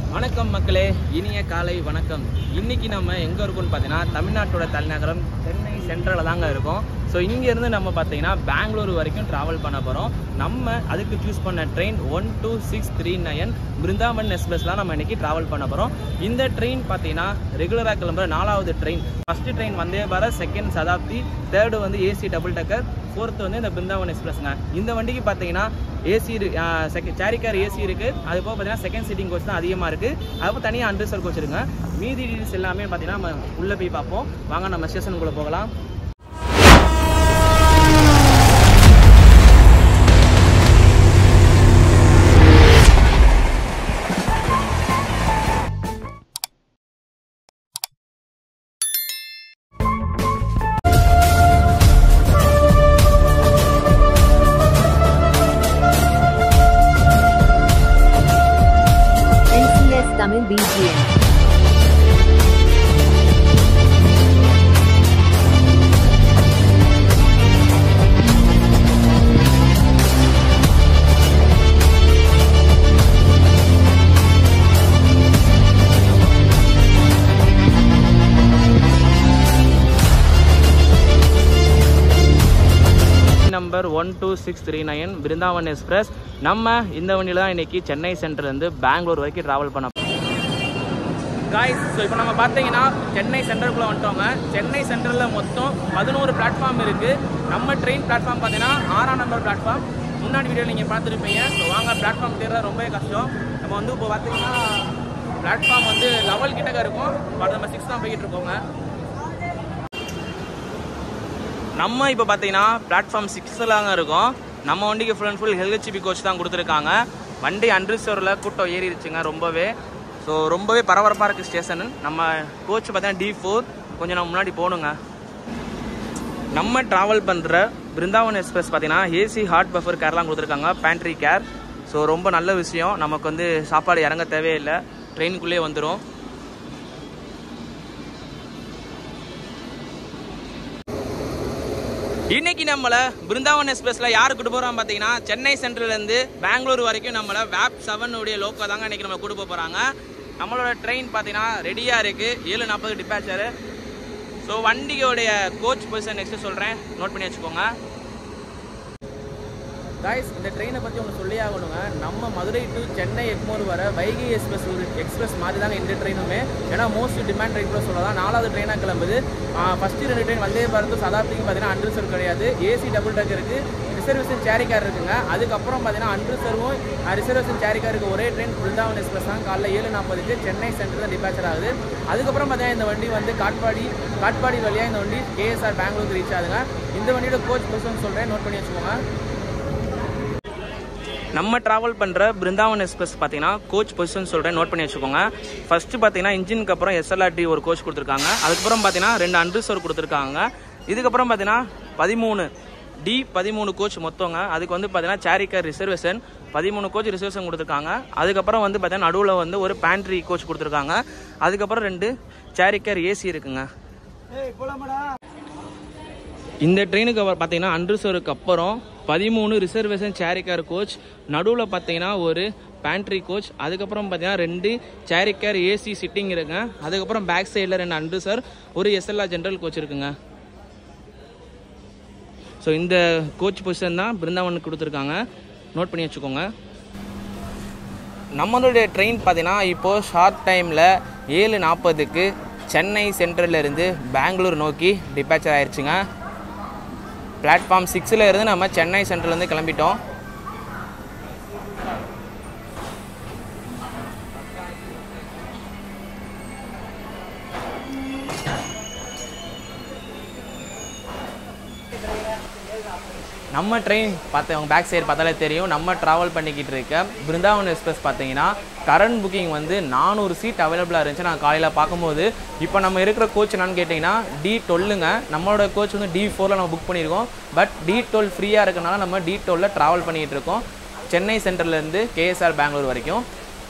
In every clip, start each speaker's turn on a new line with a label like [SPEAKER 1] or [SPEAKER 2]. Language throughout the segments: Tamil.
[SPEAKER 1] வணக்கம் மக்களே இனிய காலை வணக்கம் இன்னைக்கு நம்ம எங்கே இருக்கோம்னு பார்த்தீங்கன்னா தமிழ்நாட்டோட தலைநகரம் சென்னை சென்ட்ரலில் தாங்க இருக்கோம் ஸோ இங்கேருந்து நம்ம பார்த்தீங்கன்னா பெங்களூர் வரைக்கும் ட்ராவல் பண்ண போகிறோம் நம்ம அதுக்கு சூஸ் பண்ண train one two six three nine Brindavan எக்ஸ்பிரஸ்லாம் நம்ம இன்னைக்கு ட்ராவல் பண்ண போகிறோம் இந்த ட்ரெயின் பார்த்தீங்கன்னா ரெகுலராக கிளம்புற நாலாவது train first train Vande Bharat second Shatabdi third வந்து ஏசி டபுள் டக்கர் ஃபோர்த்து வந்து இந்த பிருந்தாவன் எக்ஸ்பிரஸ்ங்க இந்த வண்டிக்கு பார்த்தீங்கன்னா AC second chair car AC இருக்குது அது போக பார்த்தீங்கன்னா செகண்ட் சீட்டிங் கோச் தான் அதிகமாக இருக்குது அதுக்கு தனியாக அன்ரிசர்வ் கோச் இருக்குங்க மீதி டீல்ஸ் எல்லாமே பார்த்தீங்கன்னா நம்ம உள்ளே போய் பார்ப்போம் வாங்க நம்ம ஸ்டேஷனுக்குள்ளே போகலாம்
[SPEAKER 2] NCS Tamil BGM.
[SPEAKER 1] Number one two six three nine Brindavan express நம்ம இந்த வண்டியில் தான் இன்னைக்கு சென்னை சென்டர்லேருந்து பெங்களூர் வரைக்கும் ட்ராவல் பண்ண காய்ஸ் ஸோ இப்போ நம்ம பார்த்தீங்கன்னா சென்னை சென்டருக்குள்ளே வந்துட்டோங்க சென்னை சென்டரில் மொத்தம் பதினோரு பிளாட்ஃபார்ம் இருக்குது நம்ம ட்ரெயின் பிளாட்ஃபார்ம் பார்த்தீங்கன்னா ஆறாம் நம்பர் பிளாட்ஃபார்ம் முன்னாடி வீடியோ நீங்கள் பார்த்துருப்பீங்க ஸோ வாங்க பிளாட்ஃபார்ம் தேர்றது ரொம்பவே கஷ்டம் நம்ம வந்து இப்போ பார்த்தீங்கன்னா பிளாட்ஃபார்ம் வந்து லெவல் கிட்டக்க இருக்கும் பட் நம்ம சிக்ஸ் தான் போய்கிட்டு இருக்கோங்க நம்ம இப்போ பார்த்தீங்கன்னா பிளாட்ஃபார்ம் சிக்ஸில் தாங்க இருக்கோம் நம்ம வண்டிக்கு full and full LHB coach தான் கொடுத்துருக்காங்க வண்டி அன்ரிசர்வில் கூட்டம் ஏறிடுச்சுங்க ரொம்பவே ஸோ ரொம்பவே பரபரப்பாக இருக்குது ஸ்டேஷனு நம்ம கோச் பார்த்தீங்கன்னா டி ஃபோர் கொஞ்சம் நம்ம முன்னாடி போகணுங்க நம்ம ட்ராவல் பண்ணுற பிருந்தாவன் எக்ஸ்பிரஸ் பார்த்தீங்கன்னா ஏசி ஹாட் பஃபர் கேர்லாம் கொடுத்துருக்காங்க பேண்ட்ரி கேர் ஸோ ரொம்ப நல்ல விஷயம் நமக்கு வந்து சாப்பாடு இறங்க தேவையில்லை ட்ரெயினுக்குள்ளே வந்துடும் இன்னைக்கு நம்மள பிருந்தாவன் எக்ஸ்பிரஸ்ல யாரு கூட்டு போறோம் பாத்தீங்கன்னா சென்னை சென்ட்ரல்ல இருந்து பெங்களூர் வரைக்கும் நம்மள வேப் செவன் உடைய லோக்கோ தாங்க இன்னைக்கு நம்ம கூட்டு போக போறாங்க நம்மளோட ட்ரெயின் பாத்தீங்கன்னா ரெடியா இருக்கு ஏழு நாற்பது டிபாச்சரு ஸோ வண்டியோடைய கோச் பொசிஷன் நெக்ஸ்ட் சொல்றேன் நோட் பண்ணி வச்சுக்கோங்க காய்ஸ் இந்த ட்ரெயினை பற்றி உங்களுக்கு சொல்லி ஆகணுங்க நம்ம மதுரை டு சென்னை எக்மோர் வர வைகை எக்ஸ்பிரஸ் ஒரு எக்ஸ்பிரஸ் மாதிரி தாங்க இந்த ட்ரெயினுமே ஏன்னா மோஸ்ட் டிமாண்ட் ட்ரெயின் கூட சொல்லலாம் நாலாவது ட்ரெயினாக கிளம்புது ஃபஸ்ட்டு ரெண்டு ட்ரெயின் வந்தே பாரத் சதாப்திக்கு பார்த்தீங்கன்னா அன்ரிசர்வ் கிடையாது ஏசி டபுள் டக் இருக்குது ரிசர்வேஷன் சேரி கார் இருக்குங்க அதுக்கப்புறம் பார்த்தீங்கன்னா அன்ரிசர்வும் ரிசர்வேஷன் சேரி காருக்கு ஒரே ட்ரெயின் பிருந்தாவன் எக்ஸ்பிரஸ் தான் காலைல ஏழு நாற்பதுக்கு சென்னை சென்டர் தான் டிபாச்சர் ஆகுது அதுக்கப்புறம் பார்த்தீங்கன்னா இந்த வண்டி வந்து காட்பாடி காட்பாடி வழியாக இந்த வண்டி கேஎஸ்ஆர் பெங்களூருக்கு ரீச் ஆகுதுங்க இந்த வண்டியோட கோச் பொசிஷன் சொல்கிறேன் நோட் பண்ணி வச்சுக்கோங்க நம்ம ட்ராவல் பண்ணுற பிருந்தாவன் எக்ஸ்பிரஸ் பார்த்தீங்கன்னா கோச் பொசிஷன் சொல்கிறேன் நோட் பண்ணி வச்சுக்கோங்க ஃபஸ்ட்டு பார்த்தீங்கன்னா இன்ஜினுக்கு அப்புறம் எஸ்எல்ஆர்டி ஒரு கோச் கொடுத்துருக்காங்க அதுக்கப்புறம் பார்த்தீங்கன்னா ரெண்டு அன்ரிசர்வ் கொடுத்துருக்காங்க இதுக்கப்புறம் பார்த்தீங்கன்னா பதிமூணு டி பதிமூணு கோச் மொத்தங்க அதுக்கு வந்து பார்த்தீங்கன்னா சேரிக்கர் ரிசர்வேஷன் பதிமூணு கோச் ரிசர்வேஷன் கொடுத்துருக்காங்க அதுக்கப்புறம் வந்து பார்த்தீங்கன்னா நடுவில் வந்து ஒரு பேண்ட்ரி கோச் கொடுத்துருக்காங்க அதுக்கப்புறம் ரெண்டு சேரிக்கர் ஏசி இருக்குங்க இந்த ட்ரெயினுக்கு அப்புறம் பார்த்தீங்கன்னா அன்ரிசர்வுக்கு அப்புறம் பதிமூணு ரிசர்வேஷன் சேரிக்கார் கோச் நடுவில் பார்த்தீங்கன்னா ஒரு பேண்ட்ரி கோச் அதுக்கப்புறம் பார்த்தீங்கன்னா ரெண்டு சேரிக்கார் ஏசி சிட்டிங் இருக்குங்க அதுக்கப்புறம் பேக் சைடில் ரெண்டு அன்ரிசர் ஒரு எஸ்எல்ஆர் ஜென்ரல் கோச் இருக்குங்க ஸோ இந்த கோச் பொசிஷன் தான் பிருந்தாவனுக்கு கொடுத்துருக்காங்க நோட் பண்ணி வச்சுக்கோங்க நம்மளுடைய ட்ரெயின் பார்த்தீங்கன்னா இப்போது ஷார்ட் டைமில் ஏழு நாற்பதுக்கு சென்னை சென்ட்ரல்ல இருந்து பெங்களூர் நோக்கி டிபாச்சர் ஆயிடுச்சுங்க பிளாட்ஃபார்ம் சிக்ஸில் இருந்து நம்ம சென்னை சென்ட்ரல்லேருந்து கிளம்பிட்டோம் நம்ம ட்ரெயின் பார்த்தவங்க பேக் சைடு பார்த்தாலே தெரியும் நம்ம ட்ராவல் பண்ணிக்கிட்டு இருக்க பிருந்தாவன் எக்ஸ்பிரஸ் பார்த்தீங்கன்னா கரண்ட் புக்கிங் வந்து நானூறு சீட் அவைலபிளாக இருந்துச்சு நான் காலையில் பார்க்கும்போது இப்போ நம்ம இருக்கிற கோச் என்னன்னு கேட்டிங்கன்னா டி டுவெல்லுங்க நம்மளோட கோச் வந்து டி ஃபோரில் நம்ம புக் பண்ணியிருக்கோம் பட் டி டுவெல் ஃப்ரீயாக இருக்கனால நம்ம டி டுவெல்லில் ட்ராவல் பண்ணிகிட்டு இருக்கோம் சென்னை சென்டர்லேருந்து கேஎஸ்ஆர் பெங்களூர் வரைக்கும்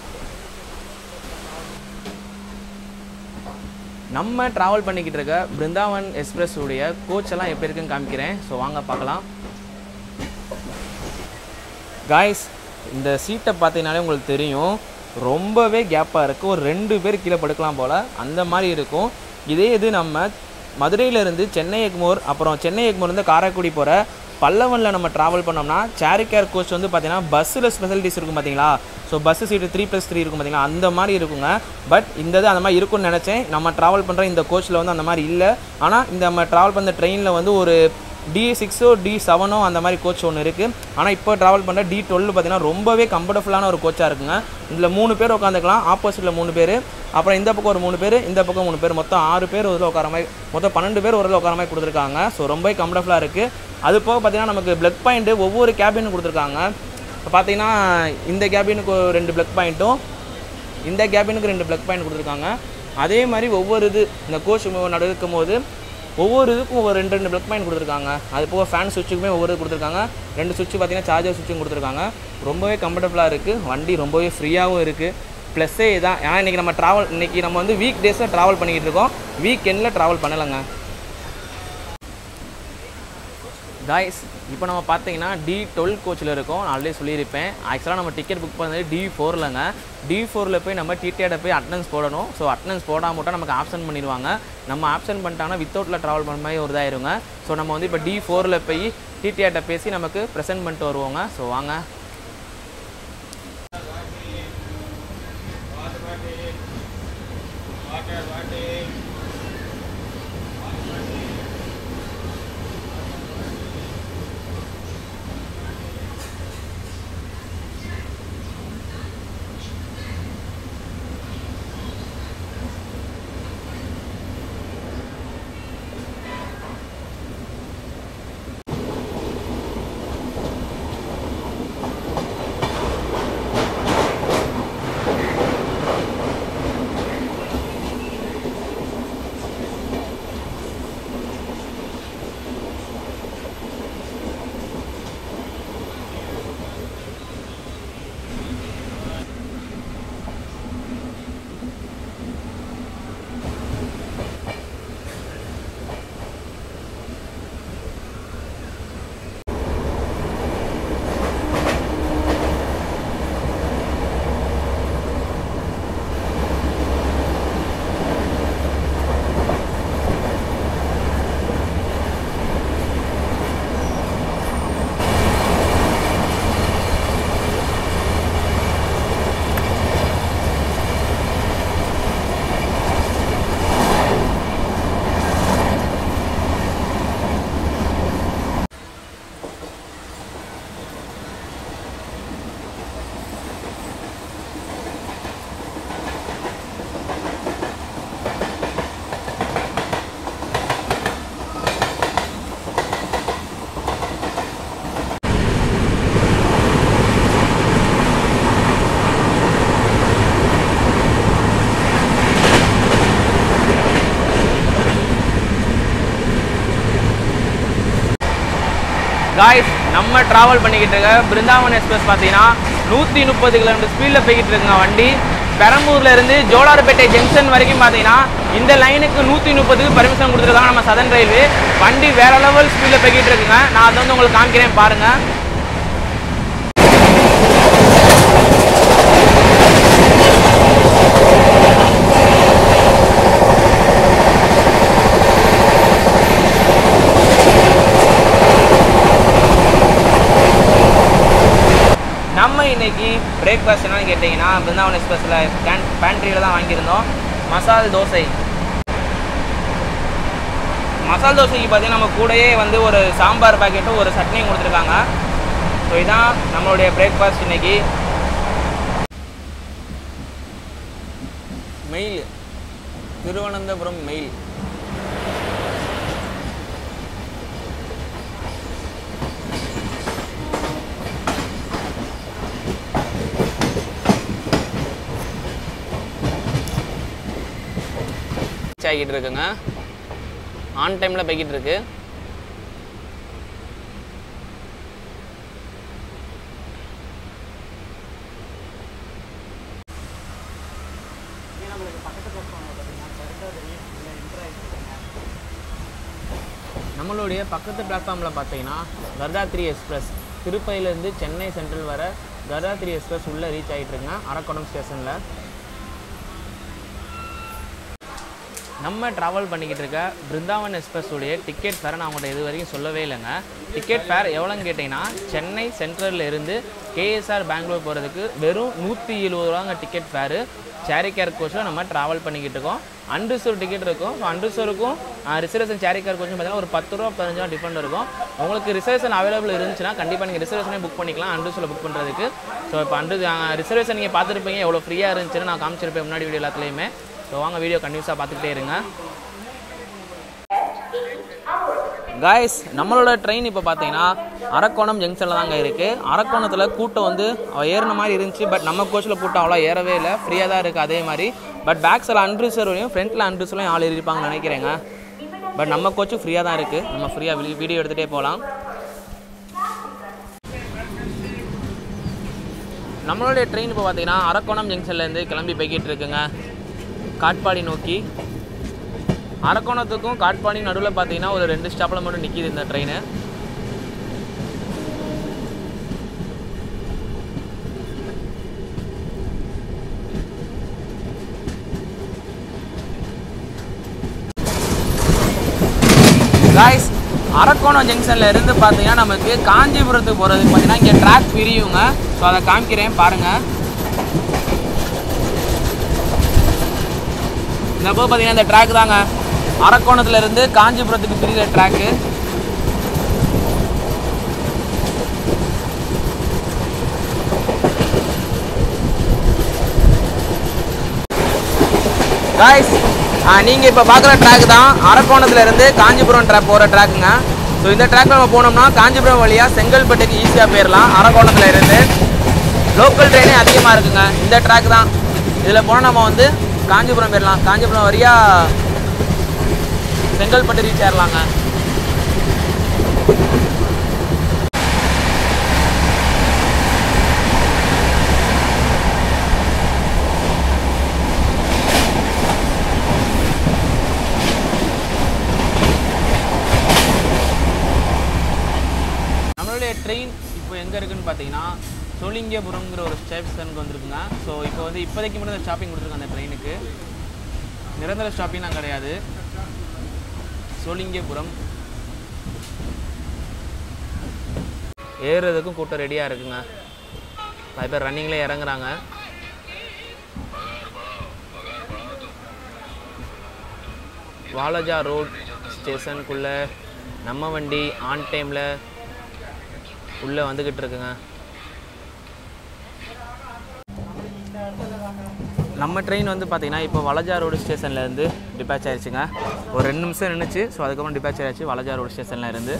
[SPEAKER 1] நம்ம ட்ராவல் பண்ணிக்கிட்டு இருக்க பிருந்தாவன் எக்ஸ்பிரஸ் உடைய கோச் எல்லாம் எப்படி இருக்குன்னு காமிக்கிறேன் ஸோ வாங்க பார்க்கலாம் காய்ஸ் இந்த சீட்டை பார்த்தீங்கனாலே உங்களுக்கு தெரியும் ரொம்பவே கேப்பாக இருக்குது ஒரு ரெண்டு பேர் கீழே படுக்கலாம் போல் அந்த மாதிரி இருக்கும் இதே இது நம்ம மதுரையிலேருந்து சென்னை எக்மோர் அப்புறம் சென்னை எக்மோர்லேருந்து காரைக்குடி போகிற பல்லவனில் நம்ம ட்ராவல் பண்ணோம்னா சேரி கேர் கோச் வந்து பார்த்தீங்கன்னா பஸ்ஸில் ஸ்பெஷலிட்டிஸ் இருக்கும் பார்த்தீங்களா so bus seat three plus three இருக்கும் பார்த்தீங்களா அந்த மாதிரி இருக்குங்க பட் இந்த இது அந்த மாதிரி இருக்கும்னு நினச்சேன் நம்ம ட்ராவல் பண்ணுற இந்த கோச்சில் வந்து அந்த மாதிரி இல்லை ஆனால் இந்த நம்ம ட்ராவல் பண்ணுற ட்ரெயினில் வந்து ஒரு டி சிக்ஸோ டி செவனோ அந்த மாதிரி கோச் ஒன்று இருக்குது ஆனால் இப்போ ட்ராவல் பண்ணுற டி டுவெல் பார்த்தீங்கன்னா ரொம்பவே கம்ஃபர்டபுளான ஒரு கோச்சாக இருக்குங்க இதில் மூணு பேர் உட்காந்துக்கலாம் ஆப்போசிட்டில் மூணு பேர் அப்புறம் இந்த பக்கம் ஒரு மூணு பேர் இந்த பக்கம் மூணு பேர் மொத்தம் ஆறு பேர் ஒரு உட்கார மாதிரி மொத்தம் பன்னெண்டு பேர் ஒரு உட்கார மாதிரி கொடுத்துருக்காங்க ஸோ ரொம்பவே கம்ஃபர்டபுளாக இருக்குது அது போக பார்த்தீங்கன்னா நமக்கு பிளக் பாயிண்ட்டு ஒவ்வொரு கேபினும் கொடுத்துருக்காங்க இப்போ பார்த்தீங்கன்னா இந்த கேபினுக்கு ஒரு ரெண்டு பிளக் பாயிண்ட்டும் இந்த கேபினுக்கு ரெண்டு பிளக் பாயிண்ட் கொடுத்துருக்காங்க அதே மாதிரி ஒவ்வொரு இது இந்த கோச் நடக்கும் போது ஒவ்வொரு இதுக்கும் ஒவ்வொரு ரெண்டு ரெண்டு பிளக் பாயிண்ட் கொடுத்துருக்காங்க அது போக ஃபேன் சுவிட்சுக்குமே ஒவ்வொரு இது கொடுத்துருக்காங்க ரெண்டு சுவிட்ச் பார்த்தீங்கன்னா சார்ஜர் சுவிட்சும் கொடுத்துருக்காங்க ரொம்பவே கம்ஃபர்டபுளாக இருக்குது வண்டி ரொம்பவே ஃப்ரீயாகவும் இருக்குது ப்ளஸ்ஸே இதான் ஏன்னா இன்றைக்கி நம்ம ட்ராவல் இன்றைக்கி நம்ம வந்து வீக் டேஸில் ட்ராவல் பண்ணிக்கிட்டு இருக்கோம் வீக் எண்டில் ட்ராவல் பண்ணலைங்க காய்ஸ் இப்போ நம்ம பார்த்தீங்கன்னா டி டுவெல் கோச்சில் இருக்கோம் நான் ஆல்ரெடி சொல்லியிருப்பேன் ஆக்சுவலாக நம்ம டிக்கெட் புக் பண்ணது டி ஃபோர்லங்க டி ஃபோரில் போய் நம்ம டிடிஆட போய் அட்டனன்ஸ் போடணும் ஸோ அட்டனன்ஸ் போடாம மட்டும் நமக்கு ஆப்ஷன் பண்ணிடுவாங்க நம்ம ஆப்ஷன் பண்ணிட்டாங்கன்னா வித்தவுட்டில் ட்ராவல் பண்ண மாதிரி ஒரு இதாயிருங்க ஸோ நம்ம வந்து இப்போ டி ஃபோரில் போய் டிடிஆட்ட பேசி நமக்கு ப்ரெசென்ட் பண்ணிட்டு வருவோங்க ஸோ வாங்க காய்ஸ் நம்ம ட்ராவல் பண்ணிக்கிட்டு இருக்க பிருந்தாவன் எக்ஸ்பிரஸ் பார்த்தீங்கன்னா நூற்றி முப்பது கிலோமீட்டர் ஸ்பீடில் போய்கிட்டு இருக்குங்க வண்டி பெரம்பூர்ல இருந்து ஜோலார்பேட்டை ஜங்ஷன் வரைக்கும் பார்த்தீங்கன்னா இந்த லைனுக்கு நூற்றி முப்பதுக்கு பர்மிஷன் கொடுத்துருக்காங்க நம்ம சதன் ரயில்வே வண்டி வேற லெவல் ஸ்பீடில் போய்கிட்டு இருக்குங்க நான் அதை வந்து உங்களுக்கு காமிக்கிறேன் பாருங்கள் நம்ம இன்னைக்கு பிரேக்ஃபாஸ்ட் என்னன்னு கேட்டிங்கன்னா பிருந்தாவன் எக்ஸ்பிரஸில் கேன் பேண்ட்ரியில் தான் வாங்கியிருந்தோம் மசால் தோசை மசால் தோசைக்கு பார்த்தீங்கன்னா நம்ம கூடயே வந்து ஒரு சாம்பார் பாக்கெட்டும் ஒரு சட்னியும் கொடுத்துருக்காங்க ஸோ இதான் நம்மளுடைய பிரேக்ஃபாஸ்ட் இன்னைக்கு மெயில் திருவனந்தபுரம் மெயில் ஆகிட்டு இருக்குங்க ஆன் டைமில் போய்கிட்டு இருக்கு நம்மளுடைய பக்கத்து பிளாட்ஃபார்மில் பார்த்தீங்கன்னா வர்தாத்ரி எக்ஸ்பிரஸ் திருப்பதியிலேருந்து சென்னை சென்ட்ரல் வர கதாத்திரி எக்ஸ்பிரஸ் உள்ளே ரீச் ஆகிட்டு இருக்குங்க அரக்கோணம் ஸ்டேஷனில் நம்ம ட்ராவல் பண்ணிக்கிட்டு இருக்க பிருந்தாவன் எக்ஸ்பிரஸ் உடைய டிக்கெட் ஃபேரை நான் உங்கள்கிட்ட இது வரைக்கும் சொல்லவே இல்லைங்க டிக்கெட் ஃபேர் எவ்வளோன்னு கேட்டிங்கன்னா சென்னை சென்ட்ரல்ல இருந்து கேஎஸ்ஆர் பெங்களூர் போகிறதுக்கு வெறும் நூற்றி எழுபது ரூபாங்க டிக்கெட் ஃபேரு சேரி கேர் கோச்சில் நம்ம ட்ராவல் பண்ணிக்கிட்டு இருக்கோம் அன்ரிசர்வ் டிக்கெட் இருக்கும் ஸோ அன்ரிசர்வுக்கும் ரிசர்வேஷன் சேரி கேர் கோச்சும் பார்த்தீங்கன்னா ஒரு பத்து ரூபா பதினஞ்சு ரூபா டிஃபரெண்ட் இருக்கும் உங்களுக்கு ரிசர்வேஷன் அவைலபிள் இருந்துச்சுன்னா கண்டிப்பாக நீங்கள் ரிசர்வேஷனே புக் பண்ணிக்கலாம் அன்ரிசர்வில் புக் பண்ணுறதுக்கு ஸோ இப்போ அன்ரு ரிசர்வேஷன் நீங்கள் பார்த்துருப்பீங்க எவ்வளோ ஃப்ரீயாக இருந்துச்சுன்னு நான் காமிச்சிருப்பேன் முன்னாடி வீடியோ எல்லாத்துலேயுமே ஸோ வாங்க வீடியோ கண்டினியூஸாக பார்த்துக்கிட்டே இருங்க காய்ஸ் நம்மளோட ட்ரெயின் இப்போ பார்த்தீங்கன்னா அரக்கோணம் ஜங்ஷனில் தாங்க இருக்குது அரக்கோணத்தில் கூட்டம் வந்து ஏறின மாதிரி இருந்துச்சு பட் நம்ம கோச்சில் கூட்டம் அவ்வளோ ஏறவே இல்லை ஃப்ரீயாக தான் இருக்குது அதே மாதிரி பட் பேக் சைடில் அன்ரிசர்வ்லையும் ஃப்ரண்ட்டில் அன்ரிசர்வ்லையும் ஆள் இருப்பாங்கன்னு நினைக்கிறேங்க பட் நம்ம கோச்சும் ஃப்ரீயாக தான் இருக்குது நம்ம ஃப்ரீயாக வீடியோ எடுத்துகிட்டே போகலாம் நம்மளுடைய ட்ரெயின் இப்போ பார்த்தீங்கன்னா அரக்கோணம் ஜங்ஷன்லேருந்து கிளம்பி போய்கிட்டு இருக்குங்க காட்பாடி நோக்கி அரக்கோணத்துக்கும் காட்பாடி நடுவில் பார்த்தீங்கன்னா ஒரு ரெண்டு ஸ்டாப்பில் மட்டும் நிற்கிது இந்த ட்ரெயின் காய்ஸ் அரக்கோணம் ஜங்ஷனில் இருந்து பார்த்தீங்கன்னா நமக்கு காஞ்சிபுரத்துக்கு போகிறதுக்கு பார்த்தீங்கன்னா இங்கே ட்ராக் பிரியுங்க ஸோ அதை காமிக்கிறேன் பாருங்கள் இந்த போது பார்த்தீங்கன்னா இந்த ட்ராக் தாங்க அரக்கோணத்துல இருந்து காஞ்சிபுரத்துக்கு பிரிகிற ட்ராக்கு காய்ஸ் நீங்கள் இப்போ பார்க்குற ட்ராக் தான் அரக்கோணத்துல இருந்து காஞ்சிபுரம் ட்ராக் போகிற ட்ராக்குங்க ஸோ இந்த ட்ராக் நம்ம போனோம்னா காஞ்சிபுரம் வழியாக செங்கல்பட்டுக்கு ஈஸியாக போயிடலாம் அரக்கோணத்துல இருந்து லோக்கல் ட்ரெயினே அதிகமாக இருக்குங்க இந்த ட்ராக் தான் இதில் போனால் நம்ம வந்து காஞ்சிபுரம் போயிடலாம் காஞ்சிபுரம் வழியா செங்கல்பட்டு ரீச் ஆயிடலாங்க நம்மளுடைய ட்ரெயின் இப்போ எங்கே இருக்குன்னு பார்த்தீங்கன்னா சோழிங்கபுரம்ங்கிற ஒரு ஸ்டேஷனுக்கு வந்திருக்குங்க ஸோ இப்போ வந்து இப்போதைக்கு மட்டும் ஸ்டாப்பிங் கொடுத்துருக்காங்க அந்த ட்ரெயினுக்கு நிரந்தர ஸ்டாப்பிங்லாம் கிடையாது சோழிங்கபுரம் ஏறுறதுக்கும் கூட்டம் ரெடியாக இருக்குங்க நிறைய பேர் ரன்னிங்லேயே இறங்குறாங்க வாலஜா ரோட் ஸ்டேஷனுக்குள்ளே நம்ம வண்டி ஆன் டைமில் உள்ளே வந்துக்கிட்டு இருக்குங்க நம்ம ட்ரெயின் வந்து பார்த்தீங்கன்னா இப்போ வலஜா ரோடு ஸ்டேஷன்லேருந்து டிபேச் ஆயிடுச்சுங்க ஒரு ரெண்டு நிமிஷம் நின்றுச்சு ஸோ அதுக்கப்புறம் டிபேச் ஆயிடுச்சு வலஜா ரோடு ஸ்டேஷனில் இருந்து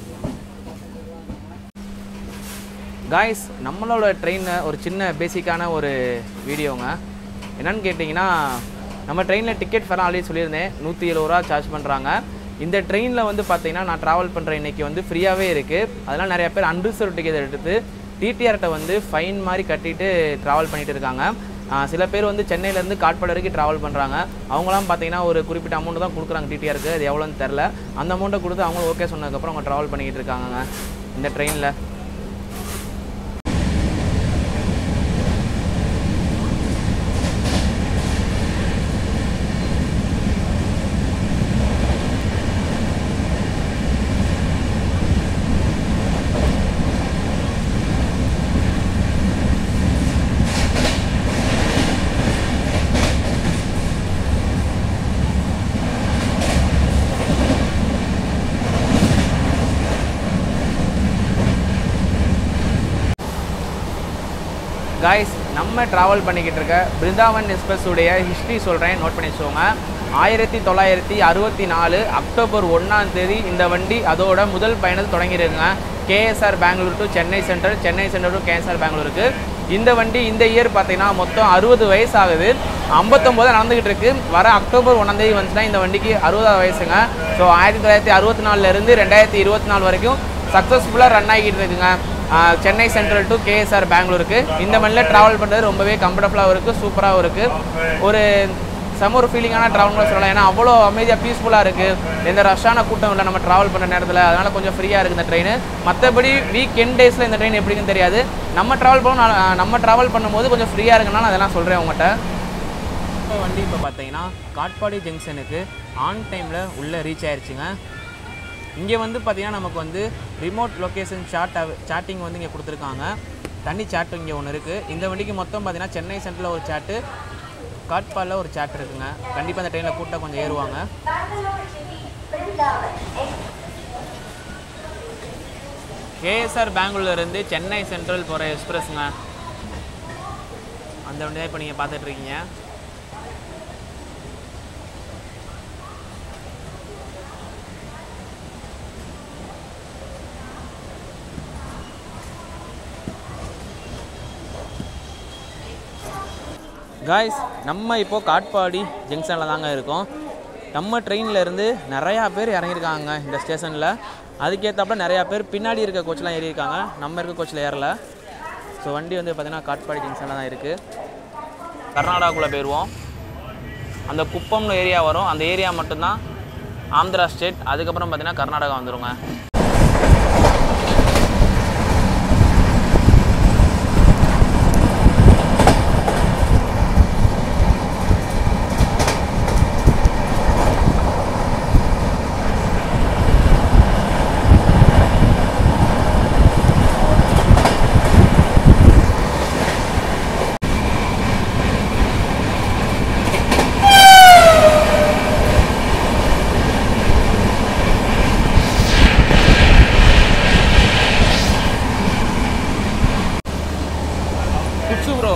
[SPEAKER 1] காய்ஸ் நம்மளோட ட்ரெயினில் ஒரு சின்ன பேசிக்கான ஒரு வீடியோங்க என்னன்னு கேட்டிங்கன்னா நம்ம ட்ரெயினில் டிக்கெட் ஃபேர் ஆல்ரெடி சொல்லியிருந்தேன் நூற்றி எழுபது ரூபா சார்ஜ் பண்ணுறாங்க இந்த ட்ரெயினில் வந்து பார்த்தீங்கன்னா நான் ட்ராவல் பண்ணுற இன்னைக்கு வந்து ஃப்ரீயாகவே இருக்குது அதனால் நிறைய பேர் அன்ரிசர்வ் டிக்கெட் எடுத்து டிடிஆர்கிட்ட வந்து ஃபைன் மாதிரி கட்டிட்டு ட்ராவல் பண்ணிட்டு இருக்காங்க ஆஹ் சில பேர் வந்து சென்னையிலேருந்து காட்பாடு வரைக்கும் ட்ராவல் பண்ணுறாங்க அவங்களாம் பார்த்தீங்கன்னா ஒரு குறிப்பிட்ட அமௌண்ட் தான் கொடுக்குறாங்க டிடிஆருக்கு அது எவ்வளோன்னு தெரில அந்த அமௌண்ட்டை கொடுத்து அவங்களும் ஓகே சொன்னதுக்கப்புறம் அவங்க ட்ராவல் பண்ணிக்கிட்டு இருக்காங்கங்க இந்த ட்ரெயினில் காய்ஸ் நம்ம ட்ராவல் பண்ணிக்கிட்டு இருக்க பிருந்தாவன் எக்ஸ்பிரஸ் உடைய ஹிஸ்ட்ரி சொல்கிறேன் நோட் பண்ணி வச்சுக்கோங்க ஆயிரத்தி தொள்ளாயிரத்தி அறுபத்தி நாலு அக்டோபர் ஒன்றாம் தேதி இந்த வண்டி அதோட முதல் பயணத்தை தொடங்கியிருக்குங்க KSR Bengaluru to Chennai central Chennai central to KSR பெங்களூருக்கு இந்த வண்டி இந்த இயர் பார்த்தீங்கன்னா மொத்தம் அறுபது வயசு ஆகுது ஐம்பத்தொம்போது நடந்துகிட்டு இருக்கு வர அக்டோபர் ஒன்றாம் தேதி வந்துச்சுன்னா இந்த வண்டிக்கு அறுபதாவது வயசுங்க ஸோ ஆயிரத்தி தொள்ளாயிரத்தி அறுபத்தி நாலுலேருந்து ரெண்டாயிரத்தி இருபத்தி நாலு வரைக்கும் சக்ஸஸ்ஃபுல்லாக ரன் ஆகிட்டு இருக்குங்க ஆஹ் சென்னை சென்ட்ரல் டு கேஎஸ்ஆர் பெங்களூருக்கு இந்த மண்ணில் ட்ராவல் பண்ணுறது ரொம்பவே கம்ஃபர்டபுளாகவும் இருக்குது சூப்பராகவும் இருக்குது ஒரு செம ஒரு ஃபீலிங்கான ட்ராவல் கூட சொல்லலாம் ஏன்னா அவ்வளோ அமைதியாக பீஸ்ஃபுல்லாக இருக்குது எந்த ரஷ்ஷான கூட்டம் இல்லை நம்ம ட்ராவல் பண்ணுற நேரத்தில் அதனால் கொஞ்சம் ஃப்ரீயாக இருக்குது இந்த ட்ரெயின் மற்றபடி வீக் என் டேஸில் இந்த ட்ரெயின் எப்படின்னு தெரியாது நம்ம ட்ராவல் பண்ணோம் நம்ம ட்ராவல் பண்ணும்போது கொஞ்சம் ஃப்ரீயாக இருக்குன்னா அதெல்லாம் சொல்கிறேன் உங்கள்கிட்ட இப்போ வண்டி இப்போ பார்த்தீங்கன்னா காட்பாடி ஜங்ஷனுக்கு ஆன் டைமில் உள்ளே ரீச் ஆயிருச்சுங்க இங்கே வந்து பார்த்தீங்கன்னா நமக்கு வந்து ரிமோட் லொக்கேஷன் சாட் சாட்டிங் வந்து இங்கே கொடுத்துருக்காங்க தனி சாட் இங்கே ஒன்று இருக்குது இந்த வண்டிக்கு மொத்தம் பார்த்தீங்கன்னா சென்னை சென்டரில் ஒரு சாட்டு காட்பாடில் ஒரு சாட் இருக்குங்க கண்டிப்பாக அந்த ட்ரெயினில் கூட்டம் கொஞ்சம் ஏறுவாங்க கேஎஸ்ஆர் பெங்களூர்லேருந்து சென்னை சென்ட்ரல் போகிற எக்ஸ்பிரஸ்ங்க அந்த வண்டி தான் இப்போ நீங்கள் பார்த்துட்டு இருக்கீங்க காய்ஸ் நம்ம இப்போது காட்பாடி ஜங்ஷனில் தாங்க இருக்கோம் நம்ம ட்ரெயினில் இருந்து நிறையா பேர் இறங்கியிருக்காங்க இந்த ஸ்டேஷனில் அதுக்கேற்றாப்புல நிறையா பேர் பின்னாடி இருக்க கோச்லாம் ஏறியிருக்காங்க நம்ம இருக்க கோச்சில் ஏறல ஸோ வண்டி வந்து பார்த்திங்கன்னா காட்பாடி ஜங்ஷனில் தான் இருக்குது கர்நாடகாக்குள்ளே போயிடுவோம் அந்த குப்பம்னு ஏரியா வரும் அந்த ஏரியா மட்டும்தான் ஆந்திரா ஸ்டேட் அதுக்கப்புறம் பார்த்திங்கன்னா கர்நாடகா வந்துருங்க குட்ஸு ப்ரோ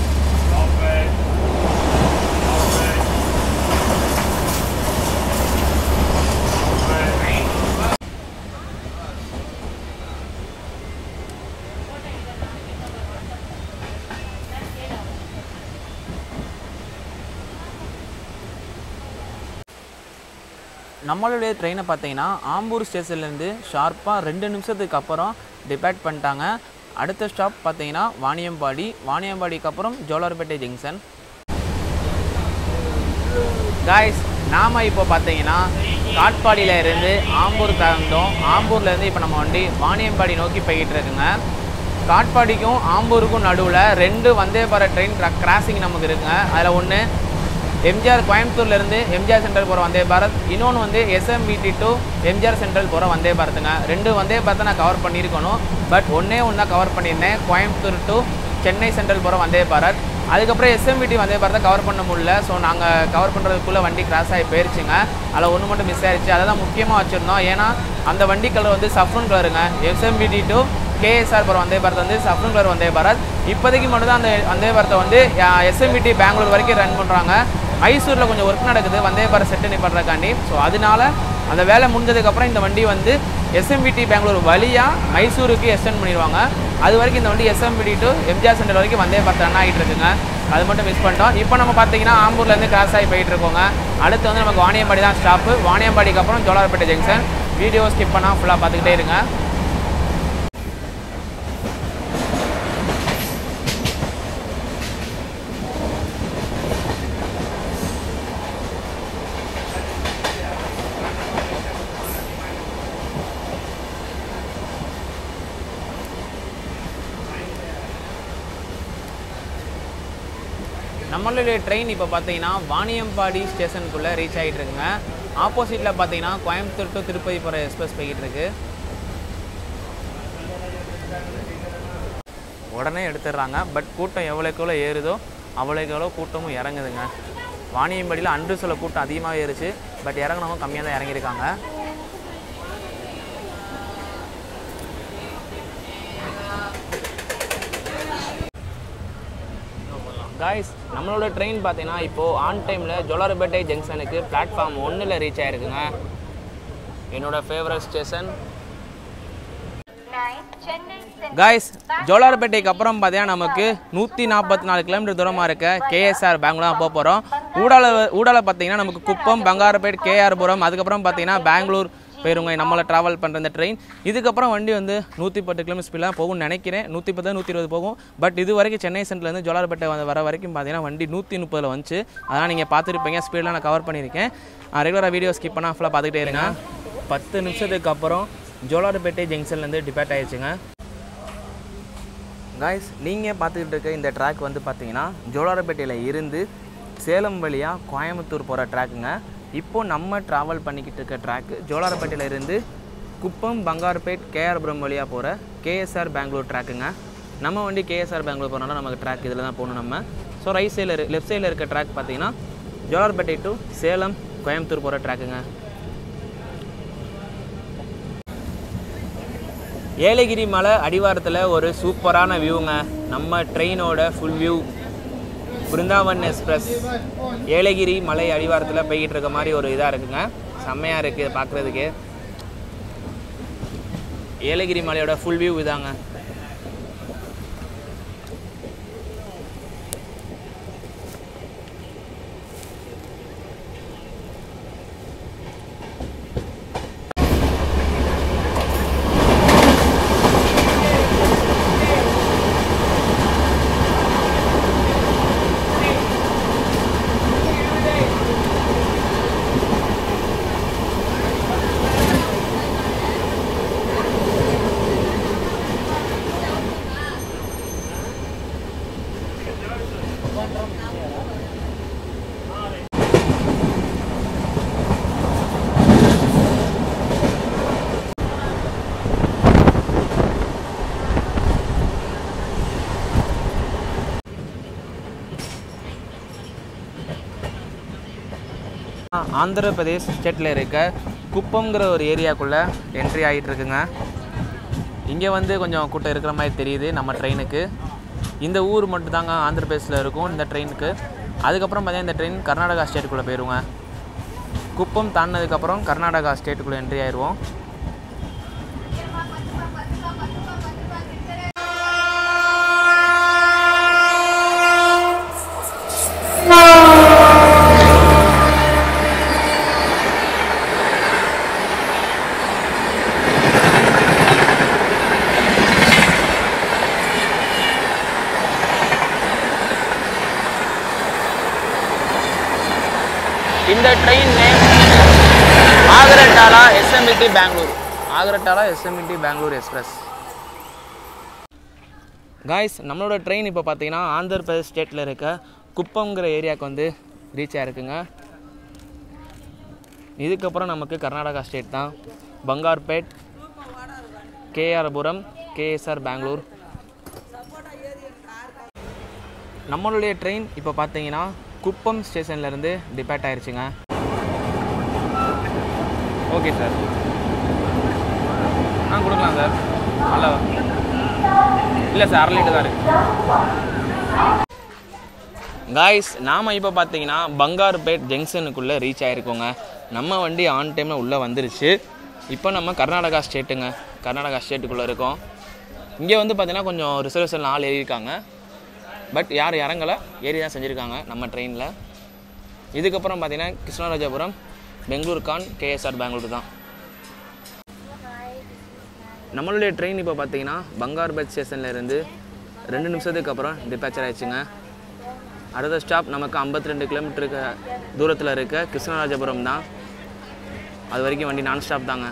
[SPEAKER 1] நம்மளுடைய ட்ரெயினை பார்த்தீங்கன்னா ஆம்பூர் ஸ்டேஷன்லேருந்து ஷார்ப்பாக ரெண்டு நிமிஷத்துக்கு அப்புறம் டிபேட் பண்ணிட்டாங்க அடுத்த ஸ்டாப் பார்த்தீங்கன்னா வாணியம்பாடி வாணியம்பாடிக்கு அப்புறம் ஜோலார்பேட்டை ஜங்ஷன் காய்ஸ் நாம் இப்போ பார்த்தீங்கன்னா காட்பாடியில் இருந்து ஆம்பூர் கிளம்பிட்டோம் ஆம்பூர்லேருந்து இப்போ நம்ம வண்டி வாணியம்பாடி நோக்கி போய்கிட்டு இருக்குங்க காட்பாடிக்கும் ஆம்பூருக்கும் நடுவில் ரெண்டு வந்தே பாரத் ட்ரெயின் கிராசிங் நமக்கு இருக்குங்க அதில் ஒன்று எம்ஜிஆர் கோயம்புத்தூர்லேருந்து எம்ஜிஆர் சென்ட்ரல் போகிற வந்தே பாரத் இன்னொன்று வந்து எஸ்எம்பிடி டு எம்ஜிஆர் சென்ட்ரல் போகிற வந்தே பாரத்துங்க ரெண்டு வந்தே பாரத்தை நான் கவர் பண்ணியிருக்கணும் பட் ஒன்றே ஒன்று தான் கவர் பண்ணியிருந்தேன் கோயம்புத்தூர் டு சென்னை சென்ட்ரல் போகிற வந்தே பாரத் அதுக்கப்புறம் எஸ்எம்பிடி வந்தே பாரத்தை கவர் பண்ண முடியல ஸோ நாங்கள் கவர் பண்ணுறதுக்குள்ளே வண்டி கிராஸ் ஆகி போயிருச்சுங்க அதில் ஒன்று மட்டும் மிஸ் ஆயிடுச்சு அதை தான் முக்கியமாக வச்சுருந்தோம் ஏன்னா அந்த வண்டி கலர் வந்து சஃப்ரன் கலருங்க எஸ்எம்பிடி டு கேஎஸ்ஆர் போகிற வந்தே பாரத் வந்து சஃப்ரன் கலர் வந்தே பாரத் இப்போதைக்கு மட்டும் தான் அந்த வந்தே பாரத்தை வந்து எஸ்எம்பிடி பெங்களூர் வரைக்கும் ரன் பண்ணுறாங்க மைசூரில் கொஞ்சம் ஒர்க் நடக்குது வந்தே பாரத் செட்டு பண்ணுறக்காண்டி ஸோ அதனால அந்த வேலை முடிஞ்சதுக்கப்புறம் இந்த வண்டி வந்து எஸ்எம்பிடி பெங்களூர் வழியாக மைசூருக்கு எக்ஸ்டெண்ட் பண்ணிடுவாங்க அது வரைக்கும் இந்த வண்டி எஸ்எம்பிடி டு எம்ஜிஆர் சென்டர் வரைக்கும் வந்தே பாரத் ரன் ஆகிட்டு இருக்குங்க அது மட்டும் மிஸ் பண்ணிட்டோம் இப்போ நம்ம பார்த்தீங்கன்னா ஆம்பூர்லேருந்து கிராஸ் ஆகி போயிட்டு இருக்கோங்க அடுத்து வந்து நமக்கு வாணியம்பாடி தான் ஸ்டாப்பு வாணியம்பாடிக்கு அப்புறம் ஜோலார்பேட்டை ஜங்ஷன் வீடியோ ஸ்கிப் பண்ணால் ஃபுல்லாக பார்த்துக்கிட்டே இருங்க நம்மளுடைய ட்ரெயின் இப்போ பார்த்தீங்கன்னா வாணியம்பாடி ஸ்டேஷனுக்குள்ளே ரீச் ஆகிட்டு இருக்குங்க ஆப்போசிட்டில் பார்த்தீங்கன்னா கோயம்புத்தூர் டு திருப்பதி போகிற எக்ஸ்பிரஸ் போய்கிட்டு இருக்கு உடனே எடுத்துடுறாங்க பட் கூட்டம் எவ்வளோக்கு எவ்வளோ ஏறுதோ அவ்வளோக்கு எவ்வளோ கூட்டமும் இறங்குதுங்க வாணியம்பாடியில் அன்று சில கூட்டம் அதிகமாக ஏறுச்சு பட் இறங்குனவங்க கம்மியாக தான் இறங்கியிருக்காங்க காய்ஸ் நம்மளோட ட்ரெயின் பார்த்தீங்கன்னா இப்போது ஆன் டைமில் ஜோலார்பேட்டை ஜங்ஷனுக்கு பிளாட்ஃபார்ம் ஒன்றில் ரீச் ஆயிருக்குங்க என்னோட ஃபேவரட் ஸ்டேஷன் காய்ஸ் ஜோலார்பேட்டைக்கு அப்புறம் பார்த்தீங்கன்னா நமக்கு நூற்றி நாற்பத்தி நாலு கிலோமீட்டர் தூரமாக இருக்க கேஎஸ்ஆர் பெங்களூர் தான் போக போகிறோம் ஊடால ஊடால பார்த்தீங்கன்னா நமக்கு குப்பம் பங்காரப்பேட் கேஆர்புரம் அதுக்கப்புறம் பார்த்தீங்கன்னா பெங்களூர் போயிருங்க நம்மளை ட்ராவல் பண்ணுற இந்த ட்ரெயின் இதுக்கப்புறம் வண்டி வந்து நூற்றி பத்து கிலோமீட்டர் ஸ்பீடாக போகும்னு நினைக்கிறேன் நூற்றி பத்து நூற்றி இருபது போகும் பட் இது வரைக்கும் சென்னை சென்ட்லேருந்து ஜோலார்பேட்டை வந்து வர வரைக்கும் பார்த்தீங்கன்னா வண்டி நூற்றி முப்பதில் வந்துச்சு அதெல்லாம் நீங்கள் பார்த்துருப்பீங்க ஸ்பீடெலாம் நான் கவர் பண்ணியிருக்கேன் ரெகுலராக வீடியோ ஸ்கிப் பண்ணால் ஃபுல்லாக பார்த்துக்கிட்டே இருங்க பத்து நிமிஷத்துக்கு அப்புறம் ஜோலார்பேட்டை ஜங்ஷன்லேருந்து டிபேட் ஆயிடுச்சுங்க காய்ஸ் நீங்கள் பார்த்துக்கிட்டு இருக்க இந்த ட்ராக் வந்து பார்த்தீங்கன்னா ஜோலார்பேட்டையில் இருந்து சேலம் வழியாக கோயம்புத்தூர் போகிற ட்ராக்குங்க இப்போ நம்ம ட்ராவல் பண்ணிக்கிட்டு இருக்க ட்ராக்கு ஜோலார்பேட்டையில் இருந்து குப்பம் பங்கார்பேட் கேஆர்புரம் வழியாக போகிற கேஎஸ்ஆர் பெங்களூர் ட்ராக்குங்க நம்ம வண்டி கேஎஸ்ஆர் பெங்களூர் போகிறனால நமக்கு ட்ராக் இதில் தான் போகணும் நம்ம ஸோ ரைட் சைடில் லெஃப்ட் சைடில் இருக்க ட்ராக் பார்த்தீங்கன்னா ஜோலார்பேட்டை டு சேலம் கோயம்புத்தூர் போகிற ட்ராக்குங்க ஏலகிரி மலை அடிவாரத்தில் ஒரு சூப்பரான வியூங்க நம்ம ட்ரெயினோட full view Brindavan express Yelagiri மலை அடிவாரத்தில் போய்கிட்டு இருக்க மாதிரி ஒரு இதாக இருக்குங்க செம்மையாக இருக்குது பார்க்குறதுக்கு ஏலகிரி மலையோட ஃபுல் வியூ இதாங்க ஆந்திர பிரதேஷ் ஸ்டேட்டில் இருக்க குப்பம்ங்கிற ஒரு ஏரியாக்குள்ளே என்ட்ரி ஆகிட்டு இருக்குங்க இங்கே வந்து கொஞ்சம் கூட்டம் இருக்கிற மாதிரி தெரியுது நம்ம ட்ரெயினுக்கு இந்த ஊர் மட்டும் தாங்க ஆந்திர பிரதேசில் இருக்கும் இந்த ட்ரெயினுக்கு அதுக்கப்புறம் பார்த்தீங்கன்னா இந்த ட்ரெயின் கர்நாடகா ஸ்டேட்டுக்குள்ளே போயிடுவோங்க குப்பம் தாண்டினதுக்கப்புறம் கர்நாடகா ஸ்டேட்டுக்குள்ளே என்ட்ரி ஆயிடுவோம் இந்த train name Agartala SMVT Bengaluru Agartala SMVT Bengaluru express guys நம்மளோட ட்ரெயின் இப்போ பார்த்தீங்கன்னா ஆந்திர பிரதேஷ் ஸ்டேட்டில் இருக்க குப்பம்ங்கிற ஏரியாவுக்கு வந்து ரீச் ஆகிருக்குங்க இதுக்கப்புறம் நமக்கு கர்நாடகா ஸ்டேட் தான் பங்கார்பேட் கேஆர்புரம் கேஎஸ்ஆர் பெங்களூர் நம்மளுடைய ட்ரெயின் இப்போ பார்த்தீங்கன்னா குப்பம் ஸ்டேஷன்லேருந்து டிபேட் ஆயிருச்சுங்க ஓகே சார் ஆ கொடுக்கலாம் சார் நல்லா இல்லை சார் அரை லிட்டர் தான் இருக்கு காய்ஸ் நாம் இப்போ பார்த்தீங்கன்னா பங்காருப்பேட் ஜங்ஷனுக்குள்ளே ரீச் ஆகிருக்கோங்க நம்ம வண்டி ஆன் டைமில் உள்ளே வந்துருச்சு இப்போ நம்ம கர்நாடகா ஸ்டேட்டுங்க கர்நாடகா ஸ்டேட்டுக்குள்ளே இருக்கோம் இங்கே வந்து பார்த்தீங்கன்னா கொஞ்சம் ரிசர்வேஷன் ஆள் ஏறியிருக்காங்க பட் யார் இறங்கலை ஏறி தான் செஞ்சுருக்காங்க நம்ம ட்ரெயினில் இதுக்கப்புறம் பார்த்தீங்கன்னா கிருஷ்ணராஜபுரம் பெங்களூர் கான் கேஎஸ்ஆர் பெங்களூர் தான் நம்மளுடைய ட்ரெயின் இப்போ பார்த்தீங்கன்னா பங்கார்பேட் ஸ்டேஷனில் இருந்து ரெண்டு நிமிஷத்துக்கு அப்புறம் டிபாச்சர் ஆயிடுச்சுங்க அடுத்த ஸ்டாப் நமக்கு 52 ரெண்டு கிலோமீட்டருக்கு தூரத்தில் இருக்க கிருஷ்ணராஜபுரம் தான் அது வரைக்கும் வண்டி நான் ஸ்டாப் தாங்க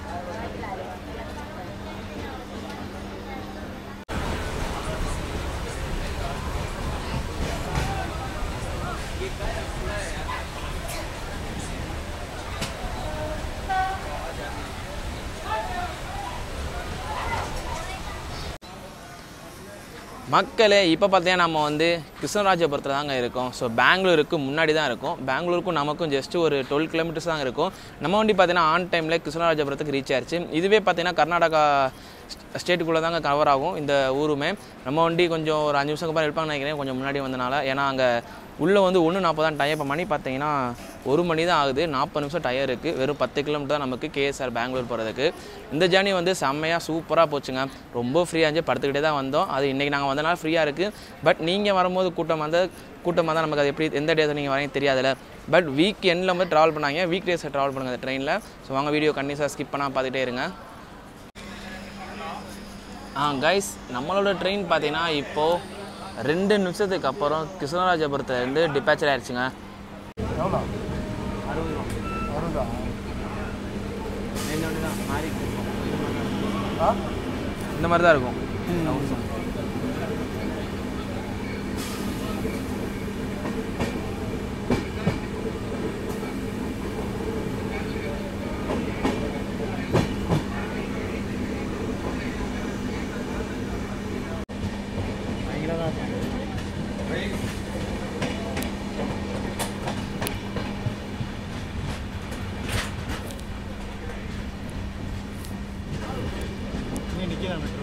[SPEAKER 1] மக்களே இப்போ பார்த்தீங்கன்னா நம்ம வந்து கிருஷ்ணராஜபுரத்தில் தாங்க இருக்கோம் ஸோ பெங்களூருக்கு முன்னாடி தான் இருக்கும் பெங்களூருக்கும் நமக்கும் ஜஸ்ட் ஒரு டுவெல் கிலோமீட்டர்ஸ் தான் இருக்கும் நம்ம வண்டி பார்த்தீங்கன்னா ஆன் டைமில் கிருஷ்ணராஜபுரத்துக்கு ரீச் ஆயிருச்சு இதுவே பார்த்தீங்கன்னா கர்நாடகா ஸ்டேட்டுக்குள்ளே தாங்க கவர் ஆகும் இந்த ஊருமே நம்ம வண்டி கொஞ்சம் ஒரு அஞ்சு நிமிஷம் அப்புறம் இருப்பாங்கன்னு நினைக்கிறேன் கொஞ்சம் முன்னாடி வந்தனால ஏன்னா அங்கே உள்ளே வந்து ஒன்று நாற்பது தான் டயர் இப்போ மணி பார்த்தீங்கன்னா ஒரு மணி தான் ஆகுது நாற்பது நிமிஷம் டயர் இருக்குது வெறும் பத்து கிலோமீட்டர் தான் நமக்கு கேஎஸ்ஆர் பெங்களூர் போகிறதுக்கு இந்த ஜேர்னி வந்து செம்மையாக சூப்பராக போச்சுங்க ரொம்ப ஃப்ரீயாக இருந்துச்சு படுத்துக்கிட்டே தான் வந்தோம் அது இன்றைக்கி நாங்கள் வந்தனால ஃப்ரீயாக இருக்குது பட் நீங்கள் வரும்போது கூட்டம் வந்து கூட்டமாக தான் நமக்கு அது எப்படி எந்த டேஸில் நீங்கள் வரீங்க தெரியாதுல்ல பட் வீக் எண்டில் வந்து ட்ராவல் பண்ணாங்க வீக் டேஸில் ட்ராவல் பண்ணுங்கள் அந்த ட்ரெயினில் ஸோ வாங்க வீடியோ கண்டிப்பாக ஸ்கிப் பண்ணால் பார்த்துட்டே இருங்க ஆ கைஸ் நம்மளோட ட்ரெயின் பார்த்தீங்கன்னா இப்போது ரெண்டு நிமிஷத்துக்கு அப்புறம் கிருஷ்ணராஜபுரத்துலேருந்து டிபாச்சர் ஆயிடுச்சுங்க
[SPEAKER 2] எவ்வளோ
[SPEAKER 1] அறுபது ரூபா
[SPEAKER 2] வருதா
[SPEAKER 1] ரெண்டு தான் மாறி
[SPEAKER 2] ஆ
[SPEAKER 1] இந்த மாதிரி தான் இருக்கும்
[SPEAKER 2] பயங்கரமாக இருக்கும் நீ நிற்கிறேன் மெட்ரோ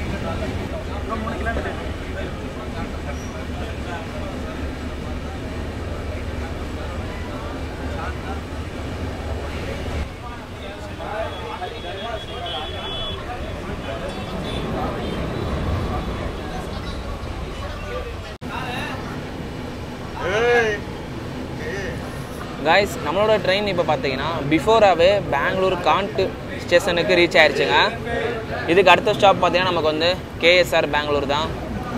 [SPEAKER 1] காய்ஸ் நம்மளோட ட்ரெயின் இப்போ பார்த்தீங்கன்னா பிஃபோராகவே பெங்களூர் காண்ட் ஸ்டேஷனுக்கு ரீச் ஆயிடுச்சுங்க இதுக்கு அடுத்த ஸ்டாப் பார்த்தீங்கன்னா நமக்கு வந்து கேஎஸ்ஆர் பெங்களூர் தான்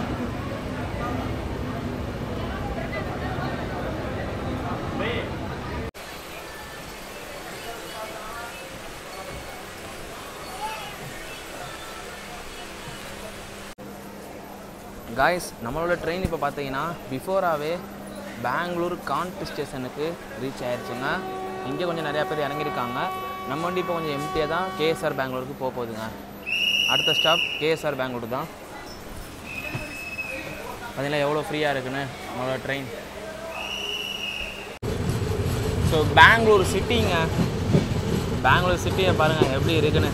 [SPEAKER 1] காய்ஸ் நம்மளோட ட்ரெயின் இப்போ பார்த்தீங்கன்னா பிஃபோராகவே பெங்களூர் காண்ட் ஸ்டேஷனுக்கு ரீச் ஆயிடுச்சுங்க இங்கே கொஞ்சம் நிறையா பேர் இறங்கியிருக்காங்க நம்ம வண்டி இப்போ கொஞ்சம் எம்டியாக தான் கேஎஸ்ஆர் பெங்களூருக்கு போக போகுதுங்க அடுத்த ஸ்டாப் கேஎஸ்ஆர் பெங்களூர் தான் பார்த்தீங்களா எவ்வளோ ஃப்ரீயாக இருக்குன்னு நம்மளோட ட்ரெயின் ஸோ பெங்களூர் சிட்டிங்க பெங்களூர் சிட்டியை பாருங்கள் எப்படி இருக்குன்னு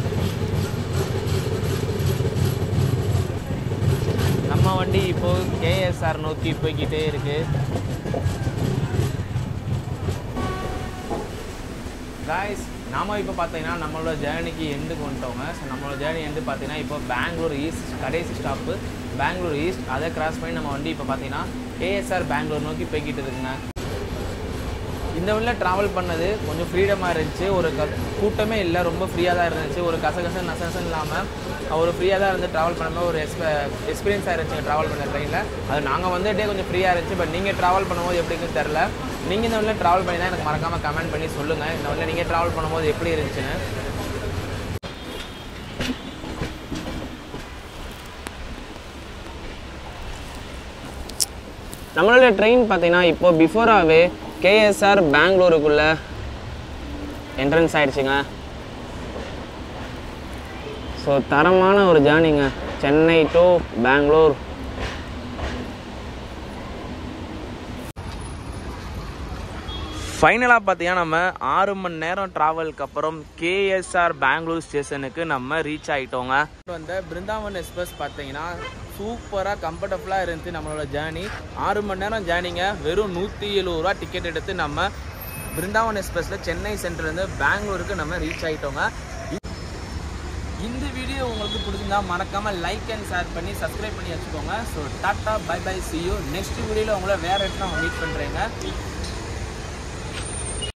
[SPEAKER 1] நம்ம வண்டி இப்போ கேஎஸ்ஆர் நோக்கி போய்கிட்டே இருக்கு காய்ஸ் நாம இப்போ பார்த்தீங்கன்னா நம்மளோட ஜேர்னிக்கு எண்டுக்கு வந்துட்டோங்க ஸோ நம்மளோட ஜேர்னி எண்டு பார்த்தீங்கன்னா இப்போ பெங்களூர் ஈஸ்ட் கடைசி ஸ்டாப்பு பெங்களூர் ஈஸ்ட் அதை கிராஸ் பண்ணி நம்ம வண்டி இப்போ பார்த்தீங்கன்னா கேஎஸ்ஆர் பெங்களூர் நோக்கி போய்கிட்டு இருக்குங்க இந்த வழியில் ட்ராவல் பண்ணது கொஞ்சம் ஃப்ரீடமாக இருந்துச்சு ஒரு க கூட்டமே இல்லை ரொம்ப ஃப்ரீயாக தான் இருந்துச்சு ஒரு கசகச நசகசம் இல்லாமல் ஒரு ஃப்ரீயாக தான் இருந்து ட்ராவல் பண்ணும்போது ஒரு எக்ஸ்ப எக்ஸ்பீரியன்ஸாக இருந்துச்சு ட்ராவல் பண்ண ட்ரெயினில் அது நாங்கள் வந்துட்டே கொஞ்சம் ஃப்ரீயாக இருந்துச்சு பட் நீங்கள் ட்ராவல் பண்ணும்போது எப்படின்னு தெரில நீங்கள் இந்த வழியில் ட்ராவல் பண்ணி தான் எனக்கு மறக்காமல் கமெண்ட் பண்ணி சொல்லுங்கள் இந்த வழியில் நீங்கள் ட்ராவல் பண்ணும்போது எப்படி இருந்துச்சுன்னு நம்மளோட ட்ரெயின் பார்த்தீங்கன்னா இப்போ பிஃபோராகவே கேஎஸ்ஆர் பெங்களூருக்குள்ளே என்ட்ரன்ஸ் ஆயிடுச்சுங்க ஸோ தரமான ஒரு ஜேர்னிங்க சென்னை டு பெங்களூர் ஃபைனலாக பார்த்தீங்கன்னா நம்ம ஆறு மணி நேரம் ட்ராவலுக்கு அப்புறம் கேஎஸ்ஆர் பெங்களூர் ஸ்டேஷனுக்கு நம்ம ரீச் ஆகிட்டோங்க வந்த பிருந்தாவன் எக்ஸ்பிரஸ் பார்த்தீங்கன்னா சூப்பராக கம்ஃபர்டபுளாக இருந்துச்சு நம்மளோட ஜேர்னி ஆறு மணி நேரம் ஜேர்னிங்க வெறும் நூற்றி எழுபது ரூபா டிக்கெட் எடுத்து நம்ம பிருந்தாவன் எக்ஸ்பிரஸில் சென்னை சென்டர்லேருந்து பெங்களூருக்கு நம்ம ரீச் ஆகிட்டோங்க இந்த வீடியோ உங்களுக்கு பிடிச்சிருந்தா மறக்காமல் லைக் அண்ட் ஷேர் பண்ணி சப்ஸ்கிரைப் பண்ணி வச்சுக்கோங்க so tata bye bye see you next வீடியோவில் உங்களை வேறு இடத்துல மீட் பண்ணுறேங்க